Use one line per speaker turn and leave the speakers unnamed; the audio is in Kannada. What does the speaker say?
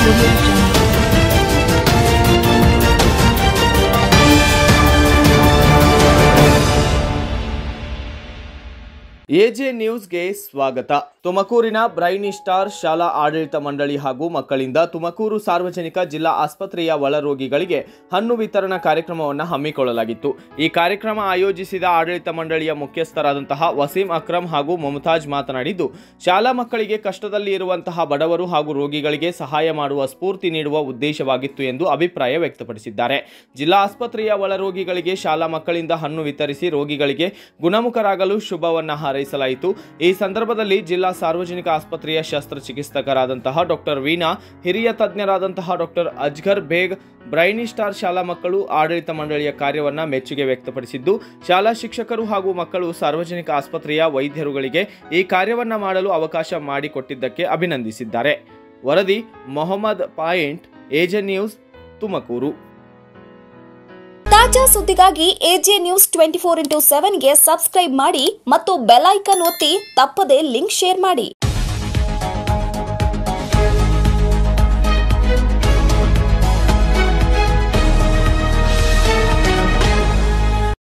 Audio Jungle.
ಎಜೆ ನ್ಯೂಸ್ಗೆ ಸ್ವಾಗತ ತುಮಕೂರಿನ ಬ್ರೈನಿ ಸ್ಟಾರ್ ಶಾಲಾ ಆಡಳಿತ ಮಂಡಳಿ ಹಾಗೂ ಮಕ್ಕಳಿಂದ ತುಮಕೂರು ಸಾರ್ವಜನಿಕ ಜಿಲ್ಲಾ ಆಸ್ಪತ್ರೆಯ ಒಳರೋಗಿಗಳಿಗೆ ಹಣ್ಣು ವಿತರಣಾ ಕಾರ್ಯಕ್ರಮವನ್ನು ಹಮ್ಮಿಕೊಳ್ಳಲಾಗಿತ್ತು ಈ ಕಾರ್ಯಕ್ರಮ ಆಯೋಜಿಸಿದ ಆಡಳಿತ ಮಂಡಳಿಯ ಮುಖ್ಯಸ್ಥರಾದಂತಹ ವಸೀಂ ಅಕ್ರಮ್ ಹಾಗೂ ಮಮತಾಜ್ ಮಾತನಾಡಿದ್ದು ಶಾಲಾ ಮಕ್ಕಳಿಗೆ ಕಷ್ಟದಲ್ಲಿ ಇರುವಂತಹ ಬಡವರು ಹಾಗೂ ರೋಗಿಗಳಿಗೆ ಸಹಾಯ ಮಾಡುವ ಸ್ಫೂರ್ತಿ ನೀಡುವ ಉದ್ದೇಶವಾಗಿತ್ತು ಎಂದು ಅಭಿಪ್ರಾಯ ವ್ಯಕ್ತಪಡಿಸಿದ್ದಾರೆ ಜಿಲ್ಲಾ ಆಸ್ಪತ್ರೆಯ ಒಳರೋಗಿಗಳಿಗೆ ಶಾಲಾ ಮಕ್ಕಳಿಂದ ಹಣ್ಣು ವಿತರಿಸಿ ರೋಗಿಗಳಿಗೆ ಗುಣಮುಖರಾಗಲು ಶುಭವನ್ನ ಹಾರೈಸಲಾಯಿತು ಈ ಸಂದರ್ಭದಲ್ಲಿ ಜಿಲ್ಲಾ ಸಾರ್ವಜನಿಕ ಆಸ್ಪತ್ರೆಯ ಶಸ್ತ್ರಚಿಕಿತ್ಸಕರಾದಂತಹ ಡಾಕ್ಟರ್ ವೀಣಾ ಹಿರಿಯ ತಜ್ಞರಾದಂತಹ doctor Asghar Baig brainy star ಶಾಲಾ ಮಕ್ಕಳು ಆಡಳಿತ ಮಂಡಳಿಯ ಕಾರ್ಯವನ್ನ ಮೆಚ್ಚುಗೆ ವ್ಯಕ್ತಪಡಿಸಿದ್ದು ಶಾಲಾ ಶಿಕ್ಷಕರು ಹಾಗೂ ಮಕ್ಕಳು ಸಾರ್ವಜನಿಕ ಆಸ್ಪತ್ರೆಯ ವೈದ್ಯರುಗಳಿಗೆ ಈ ಕಾರ್ಯವನ್ನ ಮಾಡಲು ಅವಕಾಶ ಮಾಡಿಕೊಟ್ಟಿದ್ದಕ್ಕೆ ಅಭಿನಂದಿಸಿದ್ದಾರೆ ವರದಿ ಮೊಹಮ್ಮದ್ ಪಾಯಿಂಟ್ ಏಜನ್ ನ್ಯೂಸ್ ತುಮಕೂರು
ತಾಜಾ ಸುದ್ದಿಗಾಗಿ AJ news twenty four into ಸೆವೆನ್ಗೆ ಸಬ್ಸ್ಕ್ರೈಬ್ ಮಾಡಿ ಮತ್ತು ಬೆಲ್ ಐಕಾನ್ ಒತ್ತಿ ತಪ್ಪದೇ ಲಿಂಕ್ ಶೇರ್ ಮಾಡಿ